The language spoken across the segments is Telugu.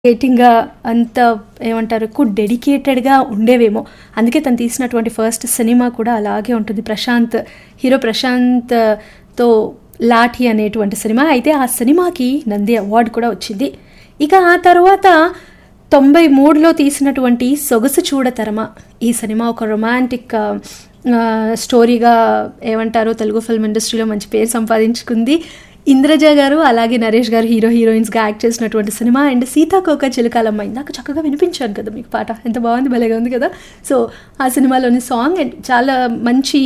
డేటింగ్గా అంత ఏమంటారు ఎక్కువ డెడికేటెడ్గా ఉండేవేమో అందుకే తను తీసినటువంటి ఫస్ట్ సినిమా కూడా అలాగే ఉంటుంది ప్రశాంత్ హీరో ప్రశాంత్ తో లాఠీ అనేటువంటి సినిమా అయితే ఆ సినిమాకి నంది అవార్డు కూడా వచ్చింది ఇక ఆ తర్వాత తొంభై మూడులో తీసినటువంటి సొగసు చూడతరమ ఈ సినిమా ఒక రొమాంటిక్ ఆ, స్టోరీగా ఏమంటారు తెలుగు ఫిల్మ్ ఇండస్ట్రీలో మంచి పేరు సంపాదించుకుంది ఇంద్రజ గారు అలాగే నరేష్ గారు హీరో హీరోయిన్స్గా యాక్ట్ చేసినటువంటి సినిమా అండ్ సీతాకోక చిలుకాలమ్మ ఇందాక చక్కగా వినిపించాను కదా మీకు పాట ఎంత బాగుంది భలేగా ఉంది కదా సో ఆ సినిమాలోని సాంగ్ అండ్ చాలా మంచి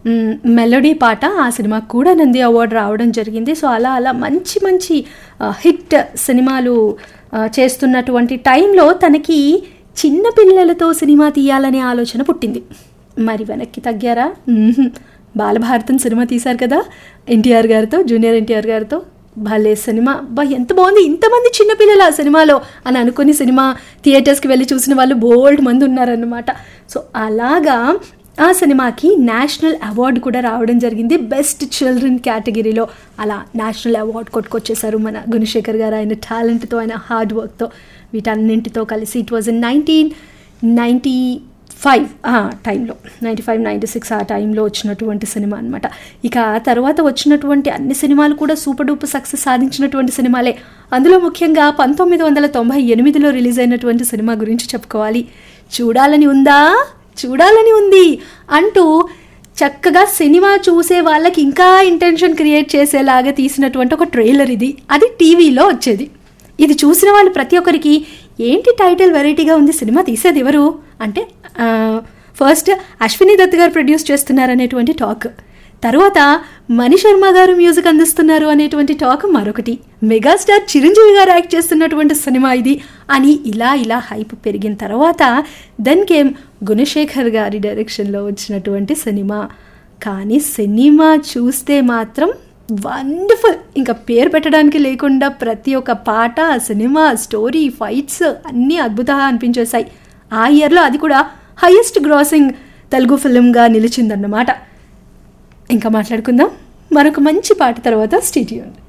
మెలోడీ పాట ఆ సినిమాకు కూడా నంది అవార్డు రావడం జరిగింది సో అలా అలా మంచి మంచి హిట్ సినిమాలు ఆ, చేస్తున్నటువంటి టైంలో తనకి చిన్న పిల్లలతో సినిమా తీయాలనే ఆలోచన పుట్టింది మరి వెనక్కి తగ్గారా మ్మ్హ్మ్. బాలభారతం సినిమా తీశారు కదా ఎన్టీఆర్ గారితో జూనియర్ ఎన్టీఆర్ గారితో భలే సినిమా బా ఎంత బాగుంది ఇంతమంది చిన్నపిల్లలు ఆ సినిమాలో అని అనుకుని సినిమా థియేటర్స్కి వెళ్ళి చూసిన వాళ్ళు బోల్డ్ మంది ఉన్నారన్నమాట సో అలాగా ఆ సినిమాకి నేషనల్ అవార్డు కూడా రావడం జరిగింది బెస్ట్ చిల్డ్రన్ కేటగిరీలో అలా నేషనల్ అవార్డు కొట్టుకొచ్చేసారు మన గుణశేఖర్ గారు ఆయన టాలెంట్తో ఆయన హార్డ్ వర్క్తో వీటన్నింటితో కలిసి it was in nineteen ninety five ఆ టైంలో నైంటీ ఫైవ్ నైంటీ సిక్స్ ఆ టైంలో వచ్చినటువంటి సినిమా అనమాట ఇక ఆ తర్వాత వచ్చినటువంటి అన్ని సినిమాలు కూడా సూపర్ డూపర్ సక్సెస్ సాధించినటువంటి సినిమాలే అందులో ముఖ్యంగా పంతొమ్మిది వందల తొంభై ఎనిమిదిలో రిలీజ్ అయినటువంటి సినిమా గురించి చెప్పుకోవాలి చూడాలని ఉందా చూడాలని ఉంది అంటూ చక్కగా సినిమా చూసే వాళ్ళకి ఇంకా ఇంటెన్షన్ క్రియేట్ చేసేలాగా తీసినటువంటి ఒక ట్రైలర్ ఇది అది టీవీలో వచ్చేది ఇది చూసిన వాళ్ళు ప్రతి ఒక్కరికి ఏంటి టైటిల్ వెరైటీగా ఉంది సినిమా తీసేది ఎవరు అంటే ఆ, ఫస్ట్ అశ్విని దత్ గారు ప్రొడ్యూస్ చేస్తున్నారు అనేటువంటి టాక్ తర్వాత మణి శర్మ గారు మ్యూజిక్ అందిస్తున్నారు అనేటువంటి టాక్ మరొకటి మెగాస్టార్ చిరంజీవి గారు యాక్ట్ చేస్తున్నటువంటి సినిమా ఇది అని ఇలా ఇలా హైప్ పెరిగిన తర్వాత దెన్ కేమ్ గుణశేఖర్ గారి డైరెక్షన్లో వచ్చినటువంటి సినిమా కానీ సినిమా చూస్తే మాత్రం వండర్ఫుల్ ఇంకా పేరు పెట్టడానికి లేకుండా ప్రతి ఒక్క పాట సినిమా స్టోరీ ఫైట్స్ అన్నీ అద్భుతంగా అనిపించేశాయి ఆ ఇయర్లో అది కూడా హైయెస్ట్ గ్రాసింగ్ తెలుగు ఫిలింగా నిలిచిందన్నమాట ఇంకా మాట్లాడుకుందాం మరొక మంచి పాట తర్వాత స్టేడియం